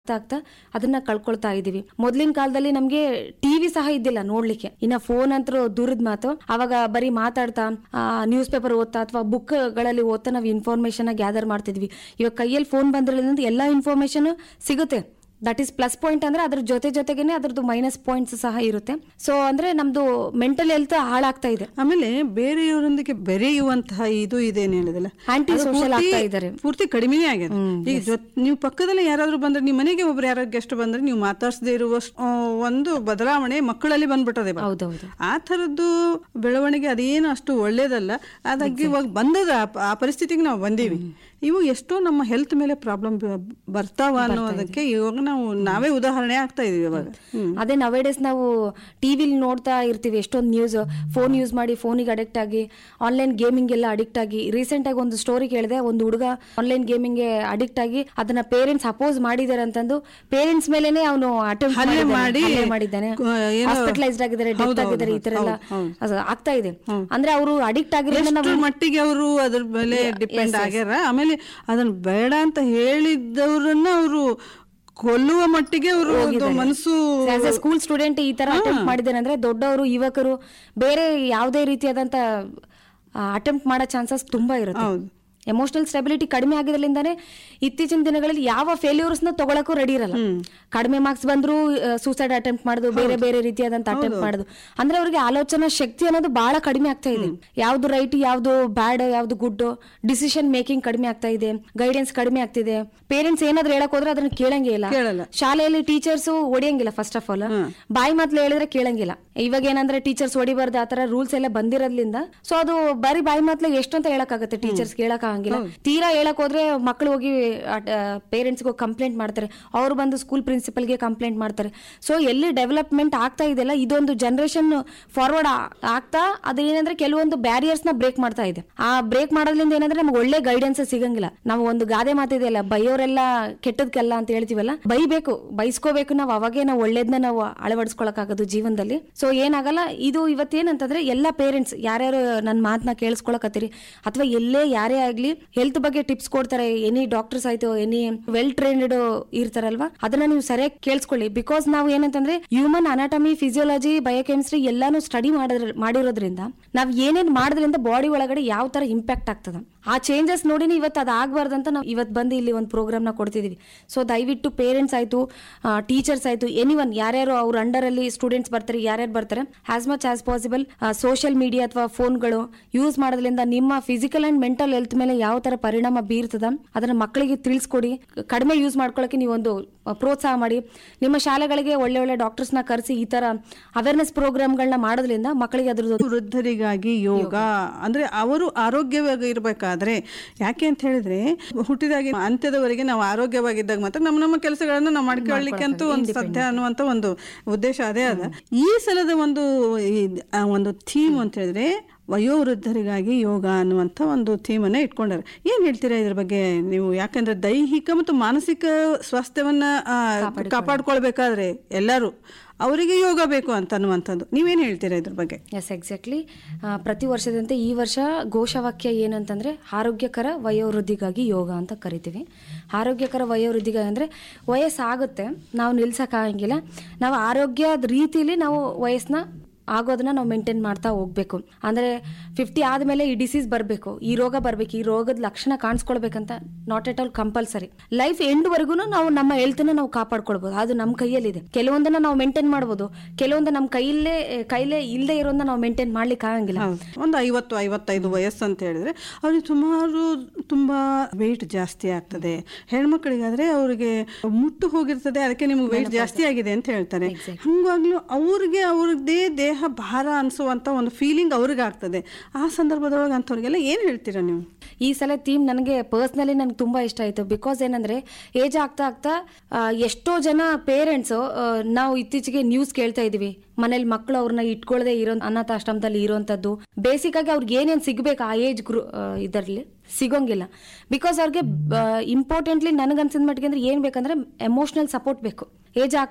ಆಗ್ತಾ ಅದನ್ನ ಕಳ್ಕೊಳ್ತಾ ಇದೀವಿ ಮೊದ್ಲಿನ ಕಾಲದಲ್ಲಿ ನಮ್ಗೆ ಟಿವಿ ಸಹ ಇದ್ದಿಲ್ಲ ನೋಡ್ಲಿಕ್ಕೆ ಇನ್ನ ಫೋನ್ ಅಂತೂ ದೂರದ ಮಾತು ಅವಾಗ ಬರೀ ಮಾತಾಡ್ತಾ ನ್ಯೂಸ್ ಪೇಪರ್ ಓದ್ತಾ ಅಥವಾ ಬುಕ್ ಗಳಲ್ಲಿ ಓದ್ತಾ ನಾವು ಇನ್ಫಾರ್ಮೇಶನ್ ಗ್ಯಾದರ್ ಮಾಡ್ತಿದ್ವಿ ಇವಾಗ ಕೈಯಲ್ಲಿ ಫೋನ್ ಬಂದಿರೋದ್ರಿಂದ ಎಲ್ಲಾ ಇನ್ಫಾರ್ಮೇಶನ್ ಸಿಗುತ್ತೆ ದಟ್ ಈಸ್ ಪ್ಲಸ್ ಪಾಯಿಂಟ್ ಅಂದ್ರೆ ಅದ್ರ ಜೊತೆ ಜೊತೆಗೇನೆ ಅದ್ರದ್ದು ಮೈನಸ್ ಪಾಯಿಂಟ್ಸ್ ಸಹ ಇರುತ್ತೆ ಸೊ ಅಂದ್ರೆ ನಮ್ದು ಮೆಂಟಲ್ ಹೆಲ್ತ್ ಹಾಳಾಗ್ತಾ ಇದೆ ಆಮೇಲೆ ಬೇರೆಯವರೊಂದಿಗೆ ಬೆರೆಯುವಂತಹ ಇದು ಇದೆ ಏನ್ ಹೇಳಿದಲ್ಲ Anti ಅದು social ಪೂರ್ತಿ- ಆಗ್ತಾ ಇದ್ದಾರೆ. ಪೂರ್ತಿ ಕಡಿಮೆನೇ ಆಗಿದೆ ಈಗ ಜೊತ್- ನೀವು ಪಕ್ಕದಲ್ಲಿ ಯಾರಾದ್ರೂ ಬಂದ್ರೆ ನಿಮ್ಮ ಮನೆಗೆ ಒಬ್ರು ಯಾರೋ ಗೆಸ್ಟ್ ಬಂದ್ರೆ ನೀವು ಮಾತಾಡ್ಸದೇ ಇರುವ ಒಂದು ಬದಲಾವಣೆ ಮಕ್ಕಳಲ್ಲಿ ಬಂದ್ಬಿಟ್ಟದೆ ಇವಾಗ. ಹೌದೌದು ಆ ಥರದ್ದು ಬೆಳವಣಿಗೆ ಅದೇನು ಅಷ್ಟು ಒಳ್ಳೇದಲ್ಲ ಅದಾಗಿ ಇವಾಗ ಬಂದದ ಆ ಪ- ಆ ಪರಿಸ್ಥಿತಿಗೆ ನಾವು ಬಂದೀವಿ ಇವು ಎಷ್ಟೋ ನಮ್ಮ ಹೆಲ್ತ್ ಮೇಲೆ ಪ್ರಾಬ್ಲಮ್ ಬರ್ತಾವ ಅನ್ನೋದಕ್ಕೆ ಇವಾಗ ನಾವು ನಾವೇ ಉದಾಹರಣೆ ಆಗ್ತಾ ಇದೀವಿ ಇವಾಗ ಹ್ಮ್. ಅದೇ ನವೇಡೇಸ್ ನಾವು ಟಿವಿಲಿ ನೋಡ್ತಾ ಇರ್ತೀವಿ ಎಷ್ಟೊಂದು ನ್ಯೂಸ್ ಫೋನ್ ಯೂಸ್ ಮಾಡಿ ಫೋನಿಗೆ ಅಡಿಕ್ಟ್ ಆಗಿ ಆನ್ಲೈನ್ ಗೇಮಿಂಗ್ ಎಲ್ಲ ಅಡಿಕ್ಟ್ ಆಗಿ ರೀಸೆಂಟ್ ಆಗಿ ಒಂದು ಸ್ಟೋರಿ ಕೇಳಿದೆ ಒಂದು ಹುಡುಗ ಆನ್ಲೈನ್ ಗೇಮಿಂಗ್ ಅಡಿಕ್ಟ್ ಆಗಿ ಅದನ್ನ ಪೇರೆಂಟ್ಸ್ ಅಪೋಸ್ ಮಾಡಿದ್ದಾರೆ ಅಂತಂದು ಪೇರೆಂಟ್ಸ್ ಮೇಲೆನೆ ಅವನು ಅಟೆಂಪ್ಟ್ ಹಲ್ಲೆ ಮಾಡಿ, ಮಾಡಿದ್ದಾನೆ ಕ- ಏನೋ- ಹಾಸ್ಪಿಟಲೈಸ್ಡ್ ಆಗಿದ್ದಾರೆ ಡೆತ್ ಹೌದು, ಆಗಿದ್ದಾರೆ ಈ ತರ ಎಲ್ಲ ಹೌದು, ಹೌದು. ಅದು ಆಗ್ತಾ ಇದೆ ಅಂದ್ರೆ ಅವರು ಅಡಿಕ್ಟ್ ಆಗಿರೋದ್ರಿಂದ ಎಷ್ಟು ನಾವು ಮಟ್ಟಿಗೆ ಅವರು ಅದ್ರ ಮೇಲೆ ಡಿಪೆಂಡ್ ಆಗ್ಯಾರ ಆಮೇಲೆ ಅದನ್ನ ಬೇಡ ಅಂತ ಹೇಳಿದವ್ರನ್ನ ಅವರು ಕೊಲ್ಲುವ ಮಟ್ಟಿಗೆ ಅವರು ಮನಸ್ಸು ಆಸ್ ಎ ಸ್ಕೂಲ್ ಸ್ಟೂಡೆಂಟ್ ಈ ತರ ಅಟೆಂಪ್ಟ್ ಮಾಡಿದ್ದೇನೆ ಅಂದ್ರೆ ದೊಡ್ಡವರು ಯುವಕರು ಬೇರೆ ಯಾವುದೇ ರೀತಿಯಾದಂತ ಅಟೆಂಪ್ಟ್ ಮಾಡೋ ಚಾನ್ಸಸ್ ತುಂಬಾ ಇರುತ್ತೆ ಹೌದು. ಎಮೋಷನಲ್ ಸ್ಟೆಬಿಲಿಟಿ ಕಡಿಮೆ ಆಗಿದ್ರಲಿಂದಾನೆ ಇತ್ತೀಚಿನ ದಿನಗಳಲ್ಲಿ ಯಾವ ಫೇಲ್ಯೂರ್ಸ್ ನ ತಗೊಳಕ್ಕೂ ರೆಡಿ ಇರಲ್ಲ ಕಡಿಮೆ ಮಾರ್ಕ್ಸ್ ಬಂದ್ರು ಸೂಸೈಡ್ ಅಟೆಂಪ್ಟ್ ಮಾಡೋದು ಬೇರೆ ಬೇರೆ ರೀತಿಯಾದಂತ ಅಟೆಂಪ್ಟ್ ಮಾಡೋದು ಅಂದ್ರೆ ಅವ್ರಿಗೆ ಆಲೋಚನಾ ಶಕ್ತಿ ಅನ್ನೋದು ಬಹಳ ಕಡಿಮೆ ಆಗ್ತಾ ಇದೆ ಯಾವ್ದು ರೈಟ್ ಯಾವ್ದು ಬ್ಯಾಡ್ ಯಾವ್ದು ಗುಡ್ ಡಿಸಿಷನ್ ಮೇಕಿಂಗ್ ಕಡಿಮೆ ಆಗ್ತಾ ಇದೆ ಗೈಡೆನ್ಸ್ ಕಡಿಮೆ ಆಗ್ತಿದೆ ಪೇರೆಂಟ್ಸ್ ಏನಾದ್ರು ಹೇಳಕ್ ಹೋದ್ರೆ ಅದನ್ನ ಕೇಳಂಗೇ ಇಲ್ಲ ಕೇಳಲ್ಲ. ಶಾಲೆಯಲ್ಲಿ ಟೀಚರ್ಸ್ ಹೊಡಿಯಂಗಿಲ್ಲ ಫಸ್ಟ್ ಆಫ್ ಆಲ್ ಬಾಯಿ ಮಾತ್ಲು ಹೇಳಿದ್ರೆ ಕೇಳಂಗಿಲ್ಲ ಇವಾಗ ಏನಂದ್ರೆ ಟೀಚರ್ಸ್ ಹೊಡಿಬಾರ್ದು ಆತರ ರೂಲ್ಸ್ ಎಲ್ಲ ಬಂದಿರೋದ್ರಿಂದ ಸೊ ಅದು ಬರೀ ಬಾಯಿ ಮಾತ್ಲು ಎಷ್ಟು ಅಂತ ಹೇಳಕ್ಕಾಗತ್ತೆ ಟೀಚರ್ಸ್ ಕೇಳಕ್ ಆಗಂಗಿಲ್ಲ ತೀರಾ ಹೇಳಕ್ ಹೋದ್ರೆ ಮಕ್ಕಳು ಹೋಗಿ ಪೇರೆಂಟ್ಸ್ ಕಂಪ್ಲೇಂಟ್ ಮಾಡ್ತಾರೆ ಅವ್ರು ಬಂದು ಸ್ಕೂಲ್ ಪ್ರಿನ್ಸಿಪಲ್ಗೆ ಕಂಪ್ಲೇಂಟ್ ಮಾಡ್ತಾರೆ ಸೊ ಎಲ್ಲಿ ಡೆವಲಪ್ಮೆಂಟ್ ಆಗ್ತಾ ಇದೆಯಲ್ಲ ಇದೊಂದು ಜನರೇಷನ್ ಫಾರ್ವರ್ಡ್ ಆಗ್ತಾ ಅದೇನಂದ್ರೆ ಕೆಲವೊಂದು ಬ್ಯಾರಿಯರ್ಸ್ ನ ಬ್ರೇಕ್ ಮಾಡ್ತಾ ಇದೆ ಆ ಬ್ರೇಕ್ ಮಾಡೋದ್ರಿಂದ ಏನಂದ್ರೆ ನಮ್ಗೆ ಒಳ್ಳೆ ಗೈಡೆನ್ಸ್ ಸಿಗಂಗಿಲ್ಲ ನಾವು ಒಂದು ಗಾದೆ ಮಾತಿದೆಯಲ್ಲ ಬೈಯೋರೆಲ್ಲ ಕೆಟ್ಟದ್ಕೆಲ್ಲ ಅಂತ ಹೇಳ್ತೀವಲ್ಲ ಬೈಬೇಕು ಬೈಸ್ಕೋಬೇಕು ನಾವು ಅವಾಗೇ ನಾವು ಒಳ್ಳೇದನ್ನ ನಾವು ಅಳವಡಿಸ್ಕೊಳಕ್ಕಾಗೋದು ಜೀವನದಲ್ಲಿ ಸೊ ಏನಾಗಲ್ಲ ಇದು ಇವತ್ತೇನಂತಂದ್ರೆ ಎಲ್ಲ ಪೇರೆಂಟ್ಸ್ ಯಾರ್ಯಾರು ನನ್ನ ಮಾತನ್ನ ಕೇಳಿಸ್ಕೊಳಕತ್ತೀರಿ ಅಥವಾ ಎಲ್ಲೇ ಯಾರೇ ಆಗ್ಲಿ ಹೆಲ್ತ್ ಬಗ್ಗೆ ಟಿಪ್ಸ್ ಕೊಡ್ತಾರೆ ಎನಿ ಡಾಕ್ಟರ್ಸ್ ಆಯ್ತು ಎನಿ ವೆಲ್ ಟ್ರೈನ್ಡ್ ಇರ್ತಾರಲ್ವಾ ಅದನ್ನ ನೀವು ಸರಿಯಾಗಿ ಕೇಳಿಸ್ಕೊಳ್ಳಿ ಬಿಕಾಸ್ ನಾವು ಏನಂತಂದ್ರೆ ಹ್ಯೂಮನ್ ಅನಾಟಮಿ ಫಿಸಿಯೋಲಜಿ ಬಯೋಕೆಮಿಸ್ಟ್ರಿ ಎಲ್ಲಾನು ಸ್ಟಡಿ ಮಾಡಿರೋದ್ರಿಂದ ನಾವ್ ಏನೇನ್ ಮಾಡೋದ್ರಿಂದ ಬಾಡಿ ಒಳಗಡೆ ಯಾವ ತರ ಇಂಪ್ಯಾಕ್ಟ್ ಆಗ್ತದ ಆ ಚೇಂಜಸ್ ನೋಡಿನಿ ಇವತ್ತು ಅದು ಆಗ್ಬಾರ್ದಂತ ನಾವು ಇವತ್ತು ಬಂದು ಇಲ್ಲಿ ಒಂದು ಪ್ರೋಗ್ರಾಮ್ ನ ಕೊಡ್ತಿದೀವಿ ಸೊ ದಯವಿಟ್ಟು ಪೇರೆಂಟ್ಸ್ ಆಯ್ತು ಟೀಚರ್ಸ್ ಆಯ್ತು ಎನಿ ಒನ್ ಯಾರ್ಯಾರು ಅವ್ರ ಅಂಡರ್ ಅಲ್ಲಿ ಸ್ಟೂಡೆಂಟ್ಸ್ ಬರ್ತಾರೆ ಯಾರ್ಯಾರು ಬರ್ತಾರೆ as much as possible social media ಅಥವಾ ಫೋನ್ಗಳು ಯೂಸ್ ಮಾಡೋದ್ರಿಂದ ನಿಮ್ಮ ಫಿಸಿಕಲ್ ಅಂಡ್ ಮೆಂಟಲ್ ಹೆಲ್ತ್ ಮೇಲೆ ಯಾವ ತರ ಪರಿಣಾಮ ಬೀರ್ತದ ಅದನ್ನ ಮಕ್ಕಳಿಗೆ ತಿಳಿಸ್ಕೊಡಿ ಕಡಿಮೆ ಯೂಸ್ ಮಾಡ್ಕೊಳ್ಳೋಕೆ ನೀವೊಂದು ಆ, ಪ್ರೋತ್ಸಾಹ ಮಾಡಿ ನಿಮ್ಮ ಶಾಲೆಗಳಿಗೆ ಒಳ್ಳೆ ಒಳ್ಳೆ ಡಾಕ್ಟರ್ಸ್ ನ ಕರೆಸಿ ಈ ತರ ಅವೇರ್ನೆಸ್ ಪ್ರೋಗ್ರಾಮ್ಗಳನ್ನ ಮಾಡೋದ್ರಿಂದ ಮಕ್ಕಳಿಗೆ ಅದ್ರದ್ದು ವೃದ್ಧರಿಗಾಗಿ ಯೋಗ ಅಂದ್ರೆ ಅವರು ಆರೋಗ್ಯವಾಗಿ ಇರಬೇಕಾದ್ರೆ ಯಾಕೆ ಅಂತ ಹೇಳಿದ್ರೆ ಹುಟ್ಟಿದಾಗಿ ಅಂತ್ಯದವರೆಗೆ ನಾವು ಆರೋಗ್ಯವಾಗಿದ್ದಾಗ ಮಾತ್ರ ನಮ್ಮ ನಮ್ಮ ಕೆಲಸಗಳನ್ನ ನಾವು ಮಾಡ್ಕೊಳ್ಳಿಕ್ಕೆ ಅಂತೂ ಒಂದು ಸತ್ಯ ಅನ್ನುವಂತ ಒಂದು ಉದ್ದೇಶ ಅದೇ ಅದ ಈ ಸಲದ ಒಂದು ಈ- ಆ ಒಂದು ಥೀಮ್ ಅಂತ ಹೇಳಿದ್ರೆ ವಯೋವೃದ್ಧರಿಗಾಗಿ ಯೋಗ ಅನ್ನುವಂಥ ಒಂದು ಥೀಮನ್ನ ಇಟ್ಕೊಂಡಾರೆ ಏನ್ ಹೇಳ್ತೀರಾ ಇದ್ರ ಬಗ್ಗೆ ನೀವು ಯಾಕಂದ್ರೆ ದೈಹಿಕ ಮತ್ತು ಮಾನಸಿಕ ಸ್ವಾಸ್ಥ್ಯವನ್ನ ಆ, ಕಾಪಾಡ್ಕೊಳ್ಬೇಕಾದ್ರೆ ಎಲ್ಲರೂ ಅವರಿಗೆ ಯೋಗ ಬೇಕು ಅಂತ ಅನ್ನುವಂಥದ್ದು ನೀವೇನ್ ಹೇಳ್ತೀರಾ ಇದ್ರ ಬಗ್ಗೆ ಎಸ್ ಎಕ್ಸಾಕ್ಟ್ಲಿ ಪ್ರತಿ ವರ್ಷದಂತೆ ಈ ವರ್ಷ ಘೋಷವಾಕ್ಯ ಏನಂತಂದ್ರೆ ಆರೋಗ್ಯಕರ ವಯೋವೃದ್ಧಿಗಾಗಿ ಯೋಗ ಅಂತ ಕರಿತೀವಿ ಆರೋಗ್ಯಕರ ವಯೋವೃದ್ಧಿಗಾಗಿ ಅಂದ್ರೆ ವಯಸ್ಸಾಗುತ್ತೆ ನಾವು ನಿಲ್ಸಕ್ಕಾಗಂಗಿಲ್ಲ ನಾವು ಆರೋಗ್ಯದ ರೀತಿಲಿ ನಾವು ವಯಸ್ಸನ್ನ ಆಗೋದನ್ನ ನಾವು ಮೇಂಟೈನ್ ಮಾಡ್ತಾ ಹೋಗ್ಬೇಕು ಅಂದ್ರೆ ಫಿಫ್ಟಿ ಆದ್ಮೇಲೆ ಈ ಡಿಸೀಸ್ ಬರಬೇಕು ಈ ರೋಗ ಬರ್ಬೇಕು ಈ ರೋಗದ ಲಕ್ಷಣ ಕಾಣಿಸ್ಕೊಳ್ಬೇಕಂತ not at all compulsory life end ವರೆಗೂ ನಾವು ನಮ್ಮ ಹೆಲ್ತ್ನ ನಾವು ಕಾಪಾಡ್ಕೊಳ್ಬಹುದು ಅದು ನಮ್ಮ ಕೈಯಲ್ಲಿದೆ ಕೆಲವೊಂದನ್ನ ನಾವು ಮೇಂಟೈನ್ ಮಾಡ್ಬೋದು ಕೆಲವೊಂದು ನಮ್ಮ ಕೈಯಲ್ಲೇ ಕೈಲೇ ಇಲ್ಲದೆ ಇರೋದನ್ನ ನಾವು ಮೇಂಟೈನ್ ಮಾಡ್ಲಿಕ್ಕೆ ಆಗಂಗಿಲ್ಲ ಹೌದು ಒಂದು ಐವತ್ತು ಐವತ್ತೈದು ವಯಸ್ಸು ಅಂತ ಹೇಳಿದ್ರೆ ಅವ್ರಿಗೆ ಸುಮಾರು ತುಂಬಾ ವೆಯ್ಟ್ ಜಾಸ್ತಿ ಆಗ್ತದೆ ಹೆಣ್ಮಕ್ಳಿಗಾದ್ರೆ ಅವ್ರಿಗೆ ಮುಟ್ಟು ಹೋಗಿರ್ತದೆ ಅದಕ್ಕೆ ನಿಮ್ಗೆ ವೆಯ್ಟ್ ಜಾಸ್ತಿ ಆಗಿದೆ ಅಂತ ಹೇಳ್ತಾರೆ ಹಂಗಾಗ್ಲೂ ಅವ್ರಿಗೆ ಅವ್ರದ್ದೇ ದೇಹ ಭಾರ ಅನ್ಸುವಂತ ಒಂದು ಫೀಲಿಂಗ್ ಅವ್ರಿಗೆ ಆಗ್ತದೆ ಆ ಸಂದರ್ಭದೊಳಗೆ ಅಂಥವ್ರಿಗೆಲ್ಲ ಏನ್ ಹೇಳ್ತೀರಾ ನೀವು ಈ ಸಲ ಥೀಮ್ ನನಗೆ ಪರ್ಸ್ನಲಿ ನನಗೆ ತುಂಬಾ ಇಷ್ಟ ಆಯ್ತು ಬಿಕಾಸ್ ಏನಂದ್ರೆ ಏಜ್ ಆಗ್ತಾ ಆಗ್ತಾ ಆ, ಎಷ್ಟೋ ಜನ ಪೇರೆಂಟ್ಸ್ ನಾವು ಇತ್ತೀಚೆಗೆ ನ್ಯೂಸ್ ಕೇಳ್ತಾ ಇದೀವಿ ಮನೇಲಿ ಮಕ್ಕಳು ಅವ್ರನ್ನ ಇಟ್ಕೊಳ್ಳದೆ ಇರೋ ಅನಾಥಾಶ್ರಮದಲ್ಲಿ ಇರೋಂಥದ್ದು ಬೇಸಿಕ್ ಆಗಿ ಅವ್ರಿಗೆ ಏನೇನು ಸಿಗ್ಬೇಕು ಆ ಏಜ್ ಗ್ರೂ ಇದರಲ್ಲಿ ಸಿಗೋಂಗಿಲ್ಲ ಬಿಕಾಸ್ ಅವ್ರಿಗೆ ಇಂಪಾರ್ಟೆಂಟ್ಲಿ ನನಗನ್ಸಿದ ಮಟ್ಟಿಗೆ ಅಂದ್ರೆ ಏನ್ ಬೇಕಂದ್ರೆ ಎಮೋಷನಲ್ ಸಪೋರ್ಟ್ ಬೇಕು ಏಜ್ ಆಗ್ತಾ